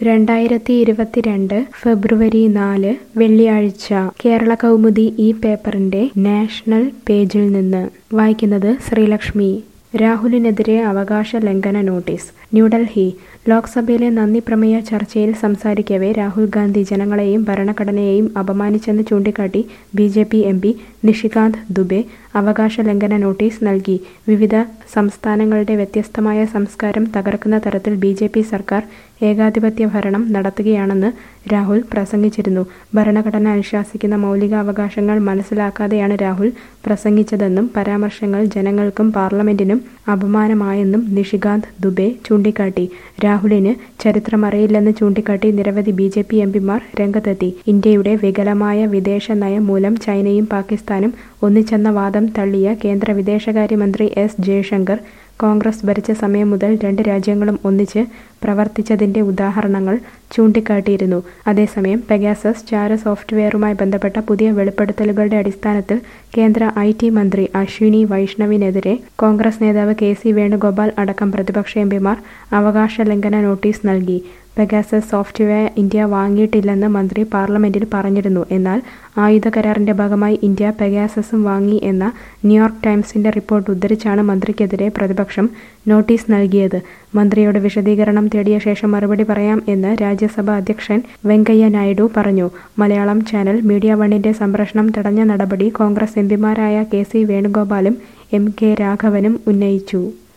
രണ്ടായിരത്തി ഇരുപത്തിരണ്ട് ഫെബ്രുവരി നാല് വെള്ളിയാഴ്ച കേരള കൗമുദി ഈ പേപ്പറിന്റെ നാഷണൽ പേജിൽ നിന്ന് വായിക്കുന്നത് ശ്രീലക്ഷ്മി രാഹുലിനെതിരെ അവകാശ ലംഘന നോട്ടീസ് ന്യൂഡൽഹി ലോക്സഭയിലെ നന്ദി പ്രമേയ ചർച്ചയിൽ സംസാരിക്കവെ രാഹുൽ ഗാന്ധി ജനങ്ങളെയും ഭരണഘടനയെയും അപമാനിച്ചെന്ന് ചൂണ്ടിക്കാട്ടി B J P M P Nishikant Dubey അവകാശ ലംഘന നോട്ടീസ് നൽകി വിവിധ സംസ്ഥാനങ്ങളുടെ വ്യത്യസ്തമായ സംസ്കാരം തകർക്കുന്ന തരത്തിൽ ബി ജെ പി സർക്കാർ ഏകാധിപത്യ ഭരണം നടത്തുകയാണെന്ന് രാഹുൽ പ്രസംഗിച്ചിരുന്നു ഭരണഘടന അനുശാസിക്കുന്ന മൗലികാവകാശങ്ങൾ മനസ്സിലാക്കാതെയാണ് രാഹുൽ പ്രസംഗിച്ചതെന്നും പരാമർശങ്ങൾ ജനങ്ങൾക്കും പാർലമെന്റിനും അപമാനമായെന്നും നിഷികാന്ത് ദുബെ ചൂണ്ടിക്കാട്ടി രാഹുലിന് ചരിത്രമറിയില്ലെന്ന് ചൂണ്ടിക്കാട്ടി നിരവധി ബി ജെ പി എംപിമാർ രംഗത്തെത്തി ഇന്ത്യയുടെ വികലമായ വിദേശ നയം മൂലം ചൈനയും പാകിസ്ഥാനും ഒന്നിച്ചെന്ന വാദം തള്ളിയ കേന്ദ്ര വിദേശകാര്യമന്ത്രി എസ് ജയശങ്കർ കോൺഗ്രസ് ഭരിച്ച സമയം മുതൽ രണ്ട് രാജ്യങ്ങളും ഒന്നിച്ച് പ്രവർത്തിച്ചതിന്റെ ഉദാഹരണങ്ങൾ ചൂണ്ടിക്കാട്ടിയിരുന്നു അതേസമയം പെഗാസസ് ചാര സോഫ്റ്റ്വെയറുമായി ബന്ധപ്പെട്ട പുതിയ വെളിപ്പെടുത്തലുകളുടെ അടിസ്ഥാനത്തിൽ കേന്ദ്ര ഐ ടി മന്ത്രി അശ്വിനി വൈഷ്ണവിനെതിരെ കോൺഗ്രസ് നേതാവ് കെ സി വേണുഗോപാൽ അടക്കം പ്രതിപക്ഷ എംപിമാർ അവകാശ ലംഘന നോട്ടീസ് നൽകി പെഗാസസ് സോഫ്റ്റ്വെയർ ഇന്ത്യ വാങ്ങിയിട്ടില്ലെന്ന് മന്ത്രി പാർലമെന്റിൽ പറഞ്ഞിരുന്നു എന്നാൽ ആയുധ കരാറിന്റെ ഭാഗമായി ഇന്ത്യ പെഗാസസും വാങ്ങി എന്ന ന്യൂയോർക്ക് ടൈംസിന്റെ റിപ്പോർട്ട് ഉദ്ധരിച്ചാണ് മന്ത്രിക്കെതിരെ പ്രതിപക്ഷം നോട്ടീസ് നൽകിയത് മന്ത്രിയോട് വിശദീകരണം തേടിയ ശേഷം മറുപടി പറയാം എന്ന് രാജ്യസഭാ അധ്യക്ഷൻ വെങ്കയ്യ നായിഡു പറഞ്ഞു മലയാളം ചാനൽ മീഡിയ വണ്ണിന്റെ സംപ്രേഷണം തടഞ്ഞ നടപടി കോൺഗ്രസ് എംപിമാരായ കെ സി വേണുഗോപാലും എം കെ രാഘവനും ഉന്നയിച്ചു